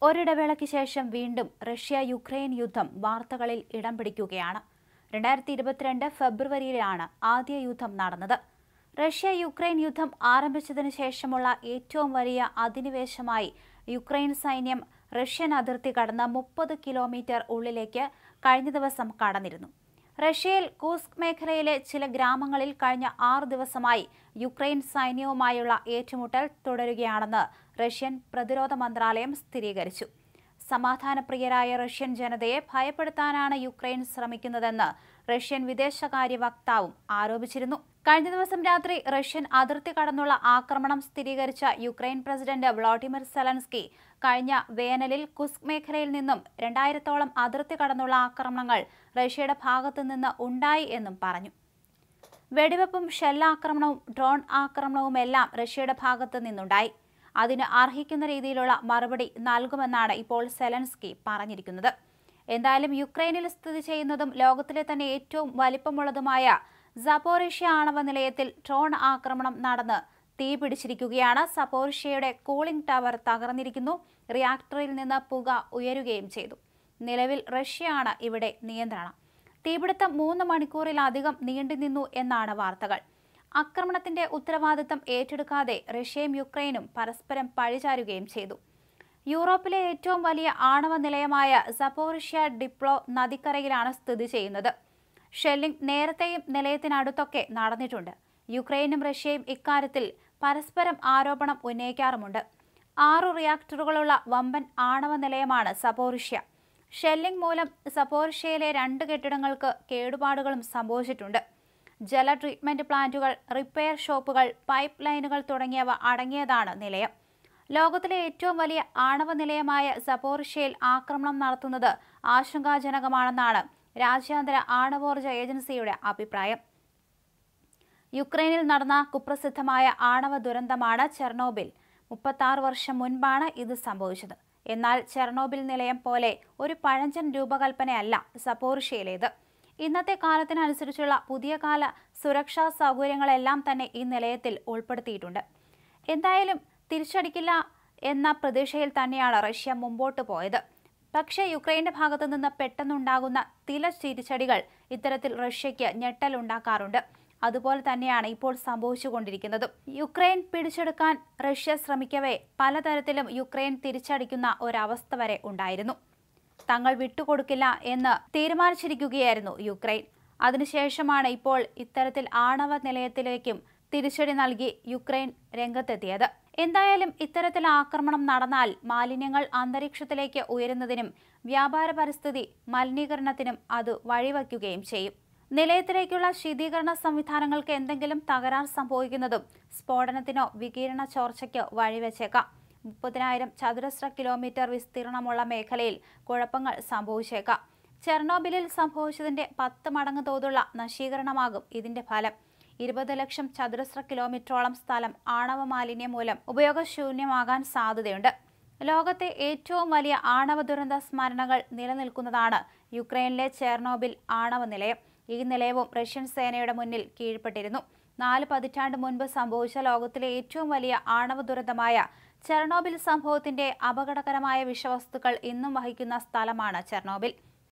ഒരിടവേളയ്ക്ക് ശേഷം വീണ്ടും റഷ്യ യുക്രൈൻ യുദ്ധം വാർത്തകളിൽ ഇടം പിടിക്കുകയാണ് രണ്ടായിരത്തി ഇരുപത്തിരണ്ട് ഫെബ്രുവരിയിലാണ് ആദ്യ യുദ്ധം നടന്നത് റഷ്യ യുക്രൈൻ യുദ്ധം ആരംഭിച്ചതിനു ശേഷമുള്ള ഏറ്റവും വലിയ അധിനിവേശമായി യുക്രൈൻ സൈന്യം റഷ്യൻ അതിർത്തി കടന്ന് മുപ്പത് കിലോമീറ്റർ ഉള്ളിലേക്ക് കഴിഞ്ഞ ദിവസം കടന്നിരുന്നു റഷ്യയിൽ കൂസ്ക് മേഖലയിലെ ചില ഗ്രാമങ്ങളിൽ കഴിഞ്ഞ ആറ് ദിവസമായി യുക്രൈൻ സൈന്യവുമായുള്ള ഏറ്റുമുട്ടൽ തുടരുകയാണെന്ന് റഷ്യൻ പ്രതിരോധ മന്ത്രാലയം സ്ഥിരീകരിച്ചു സമാധാനപ്രിയരായ റഷ്യൻ ജനതയെ ഭയപ്പെടുത്താനാണ് യുക്രൈൻ ശ്രമിക്കുന്നതെന്ന് റഷ്യൻ വിദേശകാര്യ വക്താവും ആരോപിച്ചിരുന്നു കഴിഞ്ഞ ദിവസം രാത്രി റഷ്യൻ അതിർത്തി കടന്നുള്ള ആക്രമണം സ്ഥിരീകരിച്ച യുക്രൈൻ പ്രസിഡന്റ് വ്ളാഡിമിർ സെലൻസ്കി കഴിഞ്ഞ വേനലിൽ കുസ്ക് മേഖലയിൽ നിന്നും രണ്ടായിരത്തോളം അതിർത്തി കടന്നുള്ള ആക്രമണങ്ങൾ റഷ്യയുടെ ഭാഗത്തു നിന്ന് ഉണ്ടായി എന്നും പറഞ്ഞു വെടിവെപ്പും ഷെല്ലാക്രമണവും ഡ്രോൺ ആക്രമണവുമെല്ലാം റഷ്യയുടെ ഭാഗത്തു നിന്നുണ്ടായി അതിന് അർഹിക്കുന്ന രീതിയിലുള്ള മറുപടി നൽകുമെന്നാണ് ഇപ്പോൾ സെലൻസ്കി പറഞ്ഞിരിക്കുന്നത് എന്തായാലും യുക്രൈനിൽ സ്ഥിതി ചെയ്യുന്നതും ലോകത്തിലെ തന്നെ ഏറ്റവും വലിപ്പമുള്ളതുമായ സപ്പോറിഷ്യ ആണവ നിലയത്തിൽ ഡ്രോൺ ആക്രമണം നടന്ന് തീ പിടിച്ചിരിക്കുകയാണ് സപ്പോറിഷ്യയുടെ കൂളിംഗ് ടവർ തകർന്നിരിക്കുന്നു റിയാക്ടറിൽ നിന്ന് പുക ഉയരുകയും ചെയ്തു നിലവിൽ റഷ്യയാണ് ഇവിടെ നിയന്ത്രണം തീപിടുത്തം മൂന്ന് മണിക്കൂറിലധികം നീണ്ടുനിന്നു എന്നാണ് വാർത്തകൾ ആക്രമണത്തിന്റെ ഉത്തരവാദിത്തം ഏറ്റെടുക്കാതെ റഷ്യയും യുക്രൈനും പരസ്പരം പഴിചാരുകയും ചെയ്തു യൂറോപ്പിലെ ഏറ്റവും വലിയ ആണവ നിലയമായ സപ്പോറിഷ്യ ഡിപ്ലോ നദിക്കരയിലാണ് സ്ഥിതി ചെയ്യുന്നത് ഷെല്ലിംഗ് നേരത്തെയും നിലയത്തിനടുത്തൊക്കെ നടന്നിട്ടുണ്ട് യുക്രൈനും റഷ്യയും ഇക്കാര്യത്തിൽ പരസ്പരം ആരോപണം ഉന്നയിക്കാറുമുണ്ട് ആറു റിയാക്ടറുകളുള്ള വമ്പൻ ആണവ നിലയമാണ് സപ്പോറിഷ്യ ഷെല്ലിംഗ് മൂലം സപ്പോറിഷ്യയിലെ രണ്ട് കെട്ടിടങ്ങൾക്ക് കേടുപാടുകളും സംഭവിച്ചിട്ടുണ്ട് ജല ട്രീറ്റ്മെന്റ് പ്ലാന്റുകൾ റിപ്പയർ ഷോപ്പുകൾ പൈപ്പ് ലൈനുകൾ തുടങ്ങിയവ അടങ്ങിയതാണ് നിലയം ലോകത്തിലെ ഏറ്റവും വലിയ ആണവ നിലയമായ സപ്പോറിഷ്യയിൽ ആക്രമണം നടത്തുന്നത് ആശങ്കാജനകമാണെന്നാണ് രാജ്യാന്തര ആണവോർജ ഏജൻസിയുടെ അഭിപ്രായം യുക്രൈനിൽ നടന്ന കുപ്രസിദ്ധമായ ആണവ ദുരന്തമാണ് ചെർണോബിൽ മുപ്പത്താറ് വർഷം മുൻപാണ് ഇത് സംഭവിച്ചത് എന്നാൽ ചെർണോബിൽ നിലയം പോലെ ഒരു പഴഞ്ചൻ രൂപകൽപ്പനയല്ല സപ്പോറിഷ്യയിലേത് ഇന്നത്തെ കാലത്തിനനുസരിച്ചുള്ള പുതിയ കാല സുരക്ഷാ സൗകര്യങ്ങളെല്ലാം തന്നെ ഈ നിലയത്തിൽ ഉൾപ്പെടുത്തിയിട്ടുണ്ട് എന്തായാലും തിരിച്ചടിക്കില്ല എന്ന പ്രതീക്ഷയിൽ തന്നെയാണ് റഷ്യ മുമ്പോട്ട് പോയത് പക്ഷേ യുക്രൈന്റെ ഭാഗത്തു നിന്ന് പെട്ടെന്നുണ്ടാകുന്ന ചില തിരിച്ചടികൾ ഇത്തരത്തിൽ റഷ്യയ്ക്ക് ഞെട്ടലുണ്ടാക്കാറുണ്ട് അതുപോലെ തന്നെയാണ് ഇപ്പോൾ സംഭവിച്ചുകൊണ്ടിരിക്കുന്നത് യുക്രൈൻ പിടിച്ചെടുക്കാൻ റഷ്യ ശ്രമിക്കവേ പലതരത്തിലും യുക്രൈൻ തിരിച്ചടിക്കുന്ന ഒരവസ്ഥ വരെ ഉണ്ടായിരുന്നു തങ്ങൾ വിട്ടുകൊടുക്കില്ല എന്ന് തീരുമാനിച്ചിരിക്കുകയായിരുന്നു യുക്രൈൻ അതിനുശേഷമാണ് ഇപ്പോൾ ഇത്തരത്തിൽ ആണവ നിലയത്തിലേക്കും തിരിച്ചടി നൽകി യുക്രൈൻ രംഗത്തെത്തിയത് എന്തായാലും ഇത്തരത്തിൽ ആക്രമണം നടന്നാൽ മാലിന്യങ്ങൾ അന്തരീക്ഷത്തിലേക്ക് ഉയരുന്നതിനും വ്യാപാര പരിസ്ഥിതി മലിനീകരണത്തിനും അത് വഴിവയ്ക്കുകയും ചെയ്യും നിലയത്തിലേക്കുള്ള ശീതീകരണ സംവിധാനങ്ങൾക്ക് എന്തെങ്കിലും തകരാർ സംഭവിക്കുന്നതും സ്ഫോടനത്തിനോ വികിരണ ചോർച്ചയ്ക്കോ വഴിവെച്ചേക്കാം മുപ്പതിനായിരം ചതുരശ്ര കിലോമീറ്റർ വിസ്തീർണമുള്ള മേഖലയിൽ കുഴപ്പങ്ങൾ സംഭവിച്ചേക്കാം ചെർണോബിലിൽ സംഭവിച്ചതിന്റെ പത്ത് മടങ്ങ് തോതുള്ള നശീകരണമാകും ഇതിന്റെ ഫലം ഇരുപത് ലക്ഷം ചതുരശ്ര കിലോമീറ്ററോളം സ്ഥലം ആണവ മാലിന്യം മൂലം ഉപയോഗശൂന്യമാകാൻ സാധ്യതയുണ്ട് ലോകത്തെ ഏറ്റവും വലിയ ആണവ ദുരന്ത സ്മരണകൾ നിലനിൽക്കുന്നതാണ് യുക്രൈനിലെ ചെർണോബിൽ ആണവ നിലയം ഈ നിലയവും റഷ്യൻ സേനയുടെ മുന്നിൽ കീഴ്പ്പെട്ടിരുന്നു നാല് പതിറ്റാണ്ട് മുൻപ് സംഭവിച്ച ലോകത്തിലെ ഏറ്റവും വലിയ ആണവ ദുരന്തമായ ചെർണോബിൽ സംഭവത്തിന്റെ അപകടകരമായ വിഷവസ്തുക്കൾ ഇന്നും വഹിക്കുന്ന സ്ഥലമാണ് ചെർണോബിൽ